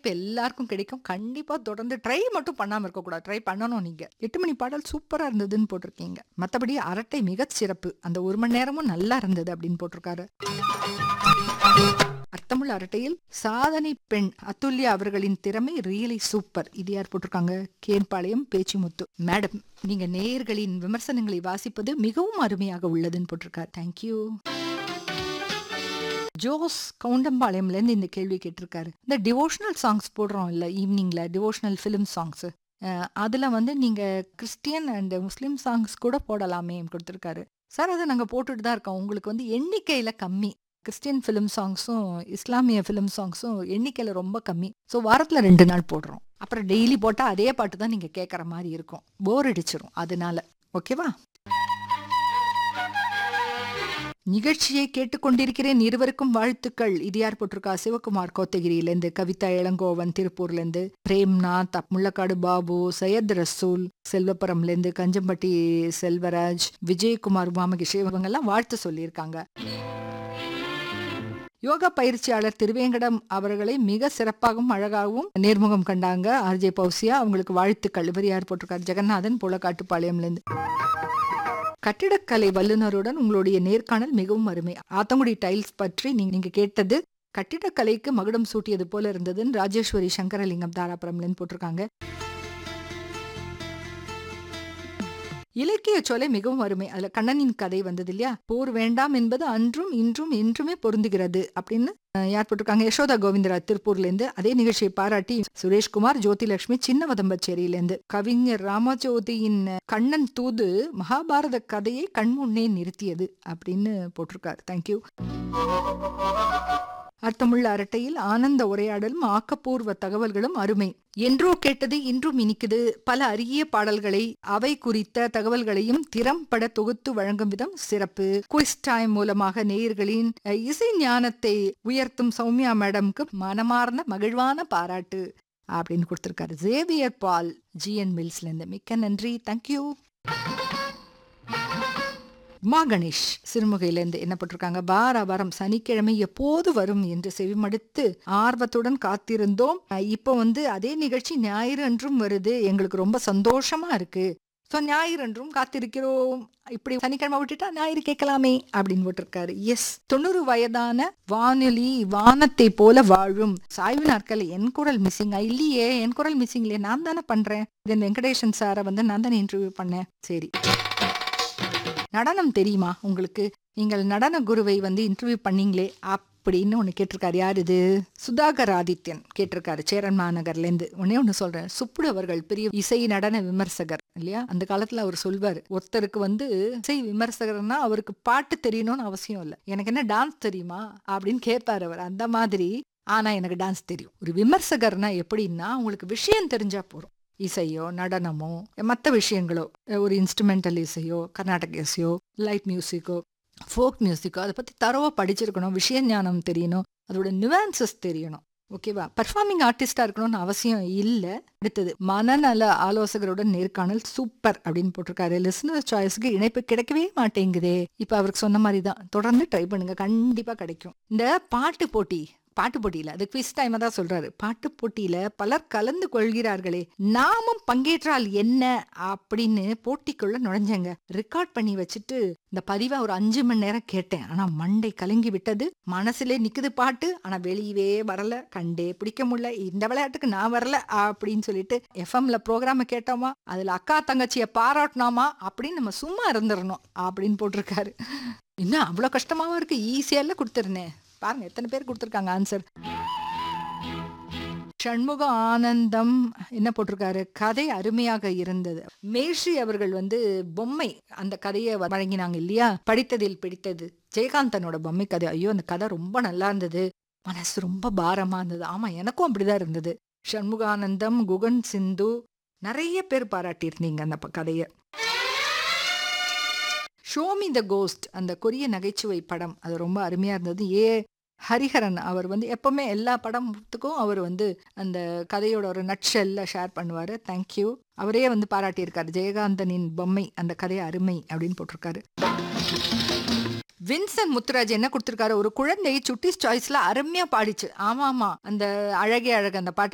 வாய்ப்பு எல்லாருக்கும் கிடைக்கும் கண்டிப்பா தொடர்ந்து ட்ரை மட்டும் பண்ணாம இருக்கக்கூடாது ட்ரை பண்ணணும் நீங்க எட்டு மணி பாடல் சூப்பரா இருந்ததுன்னு போட்டிருக்கீங்க மத்தபடி அரட்டை மிகச் சிறப்பு அந்த ஒரு மணி நேரமும் நல்லா இருந்தது அப்படின்னு போட்டிருக்காரு அர்த்தமுள்ள அரட்டையில் சாதனை பெண் அத்துல்யா அவர்களின் திறமை ரியலி சூப்பர் இது யார் போட்டிருக்காங்க கேன்பாளையம் பேச்சிமுத்து மேடம் நீங்க நேயர்களின் விமர்சனங்களை வாசிப்பது மிகவும் அருமையாக உள்ளதுன்னு போட்டிருக்காரு தேங்க்யூ ஜோஸ் கவுண்டம்பாளையம்ல இருந்து இந்த கேள்வி கேட்டிருக்காரு இந்த டிவோஷனல் சாங்ஸ் போடுறோம் இல்ல ஈவினிங்ல டிவோஷனல் ஃபிலிம் சாங்ஸ் அதுல வந்து நீங்க கிறிஸ்டியன் அண்ட் முஸ்லிம் சாங்ஸ் கூட போடலாமே கொடுத்துருக்காரு சார் அதை நாங்க போட்டுட்டு தான் இருக்கோம் உங்களுக்கு வந்து எண்ணிக்கையில கம்மி கிறிஸ்டியன் ஃபிலிம் சாங்ஸும் இஸ்லாமிய ஃபிலிம் சாங்ஸும் எண்ணிக்கையில ரொம்ப கம்மி ஸோ வாரத்துல ரெண்டு நாள் போடுறோம் அப்புறம் டெய்லி போட்டா அதே பாட்டு தான் நீங்க கேட்குற மாதிரி இருக்கும் போர் அடிச்சிரும் அதனால ஓகேவா நிகழ்ச்சியை கேட்டுக்கொண்டிருக்கிறேன் இருவருக்கும் வாழ்த்துக்கள் இது யார் போட்டிருக்கா சிவகுமார் கோத்தகிரியிலேருந்து கவிதா இளங்கோவன் திருப்பூர்லேருந்து பிரேம்நாத் முள்ளக்காடு பாபு சையத் ரசூல் செல்வபுரம்லேருந்து கஞ்சம்பட்டி செல்வராஜ் விஜயகுமார் உமாமகிஷ் இவங்கெல்லாம் வாழ்த்து சொல்லியிருக்காங்க யோகா பயிற்சியாளர் திருவேங்கடம் அவர்களை மிக சிறப்பாகவும் அழகாகவும் நேர்முகம் கண்டாங்க ஆர்ஜே பௌசியா அவங்களுக்கு வாழ்த்துக்கள் இவர் யார் போட்டிருக்காரு ஜெகநாதன் புலக்காட்டுப்பாளையம்லேருந்து கட்டிடக்கலை வல்லுநருடன் உங்களுடைய நேர்காணல் மிகவும் அருமை ஆத்தங்குடி டைல்ஸ் பற்றி நீங்க நீங்க கேட்டது கட்டிடக்கலைக்கு மகுடம் சூட்டியது போல இருந்ததுன்னு ராஜேஸ்வரி சங்கரலிங்கம் தாராபுரம்லன்னு போட்டிருக்காங்க இலக்கிய சோலை மிகவும் அருமை அதுல கண்ணனின் கதை வந்தது இல்லையா போர் வேண்டாம் என்பது அன்றும் இன்றும் என்றுமே பொருந்துகிறது அப்படின்னு அஹ், யார் போட்டிருக்காங்க யசோதா கோவிந்தராஜ் திருப்பூர்ல இருந்து அதே நிகழ்ச்சியை பாராட்டி சுரேஷ்குமார் ஜோதிலட்சுமி சின்ன வதம்பச்சேரியில இருந்து கவிஞர் ராமஜோதியின் கண்ணன் தூது மகாபாரத கதையை கண்முன்னே நிறுத்தியது அப்படின்னு போட்டிருக்காரு தேங்க்யூ அர்த்தமுள்ள அரட்டையில் ஆனந்த உரையாடலும் ஆக்கப்பூர்வ தகவல்களும் அருமை என்றோ கேட்டது இன்றும் இனிக்குது பல அரிய பாடல்களை அவை குறித்த தகவல்களையும் திறம்பட தொகுத்து வழங்கும் விதம் சிறப்பு குவிஸ் டைம் மூலமாக நேயர்களின் அஹ், இசை ஞானத்தை உயர்த்தும் சௌமியா மேடம்க்கு மனமார்ந்த மகிழ்வான பாராட்டு அப்படின்னு கொடுத்திருக்காரு ஜேவியர் பால் ஜிஎன் மில்ஸ்ல இருந்து மிக்க நன்றி தேங்க்யூ உமா கணேஷ் சிறுமுகையிலேருந்து என்ன போட்டிருக்காங்க வார வாரம் சனிக்கிழமை எப்போது வரும் என்று செவிமடுத்து ஆர்வத்துடன் காத்திருந்தோம் அஹ் இப்போ வந்து அதே நிகழ்ச்சி ஞாயிறு அன்றும் வருது எங்களுக்கு ரொம்ப சந்தோஷமா இருக்கு ஸோ ஞாயிறு அன்றும் காத்திருக்கிறோம் இப்படி சனிக்கிழமை விட்டுட்டா ஞாயிறு கேட்கலாமே அப்படின்னு போட்டிருக்காரு எஸ் தொண்ணூறு வயதான வானொலி வானத்தை போல வாழும் சாய்வு நாட்கள் என் குரல் மிஸ்ஸிங் இல்லையே என் குரல் மிஸ்ஸிங் இல்லையே நான் தானே பண்றேன் தென் வெங்கடேஷன் சாரை வந்து நான் தானே இன்டர்வியூ பண்ணேன் சரி நடனம் தெரியுமா உங்களுக்கு நீங்கள் நடன குருவை வந்து இன்டர்வியூ பண்ணீங்களே அப்படின்னு ஒன்று கேட்டிருக்காரு யார் இது சுதாகர் ஆதித்யன் கேட்டிருக்காரு சேரன் மாநகர்லேருந்து ஒன்னே ஒன்று சொல்றேன் சுப்புடு அவர்கள் பெரிய இசை நடன விமர்சகர் இல்லையா அந்த காலத்துல அவர் சொல்வார் ஒருத்தருக்கு வந்து இசை விமர்சகர்னா அவருக்கு பாட்டு தெரியணும்னு அவசியம் இல்லை எனக்கு என்ன டான்ஸ் தெரியுமா அப்படின்னு கேட்பாரு அவர் அந்த மாதிரி ஆனா எனக்கு டான்ஸ் தெரியும் ஒரு விமர்சகர்னா எப்படின்னா உங்களுக்கு விஷயம் தெரிஞ்சா போறோம் இசையோ நடனமோ மற்ற விஷயங்களோ ஒரு இன்ஸ்ட்ருமெண்டல் இசையோ கர்நாடக இசையோ லைட் மியூசிக்கோ ஃபோக் மியூசிக்கோ அதை பற்றி தரவா படிச்சிருக்கணும் விஷய ஞானம் தெரியணும் அதோட நிவான்சஸ் தெரியணும் ஓகேவா பர்ஃபார்மிங் ஆர்டிஸ்டா இருக்கணும்னு அவசியம் இல்லை அடுத்தது மனநல ஆலோசகருடன் நேர்காணல் சூப்பர் அப்படின்னு போட்டிருக்காரு லிசனர் சாய்ஸ்க்கு இணைப்பு கிடைக்கவே மாட்டேங்குதே இப்போ அவருக்கு சொன்ன மாதிரி தான் தொடர்ந்து ட்ரை பண்ணுங்க கண்டிப்பா கிடைக்கும் இந்த பாட்டு போட்டி பாட்டு போட்டியில அது குவிஸ் டைம் தான் சொல்றாரு பாட்டு போட்டியில பலர் கலந்து கொள்கிறார்களே நாமும் பங்கேற்றால் என்ன அப்படின்னு போட்டிக்குள்ள நுழைஞ்சங்க ரெக்கார்ட் பண்ணி வச்சுட்டு இந்த பதிவை ஒரு அஞ்சு மணி நேரம் கேட்டேன் ஆனா மண்டை கலங்கி விட்டது மனசுல நிக்குது பாட்டு ஆனா வெளியவே வரல கண்டே பிடிக்க முடியல இந்த விளையாட்டுக்கு நான் வரல அப்படின்னு சொல்லிட்டு எஃப்எம்ல ப்ரோக்ராம கேட்டோமா அதுல அக்கா தங்கச்சிய பாராட்டினோமா அப்படின்னு நம்ம சும்மா இருந்துடணும் அப்படின்னு போட்டிருக்காரு இன்னும் அவ்வளவு கஷ்டமாவும் இருக்கு ஈஸியால கொடுத்துருந்தேன் பாருங்க எத்தனை பேர் கொடுத்துருக்காங்க ஆன்சர் சண்முக ஆனந்தம் என்ன போட்டிருக்காரு கதை அருமையாக இருந்தது மேஷி அவர்கள் வந்து பொம்மை அந்த கதையை வழங்கினாங்க இல்லையா படித்ததில் பிடித்தது ஜெயகாந்தனோட பொம்மை கதை ஐயோ அந்த கதை ரொம்ப நல்லா இருந்தது மனசு ரொம்ப பாரமா இருந்தது ஆமா எனக்கும் அப்படிதான் இருந்தது சண்முகானந்தம் குகன் சிந்து நிறைய பேர் பாராட்டியிருந்தீங்க அந்த ப- கதைய ஷோமி த கோஸ்ட் அந்த கொரிய நகைச்சுவை படம் அது ரொம்ப அருமையா இருந்தது ஏ ஹரிஹரன் அவர் வந்து எப்பவுமே எல்லா படத்துக்கும் அவர் வந்து அந்த கதையோட ஒரு நட்ஷெல்ல ஷேர் பண்ணுவார் தேங்க்யூ அவரே வந்து பாராட்டியிருக்காரு ஜெயகாந்தனின் பொம்மை அந்த கதை அருமை அப்படின்னு போட்டிருக்காரு வின்சன் முத்துராஜ் என்ன கொடுத்திருக்காரு ஒரு குழந்தை சுட்டிஸ் சாய்ஸ்ல அருமையா பாடிச்சு ஆமா ஆமா அந்த அழகே அழகு அந்த பாட்டு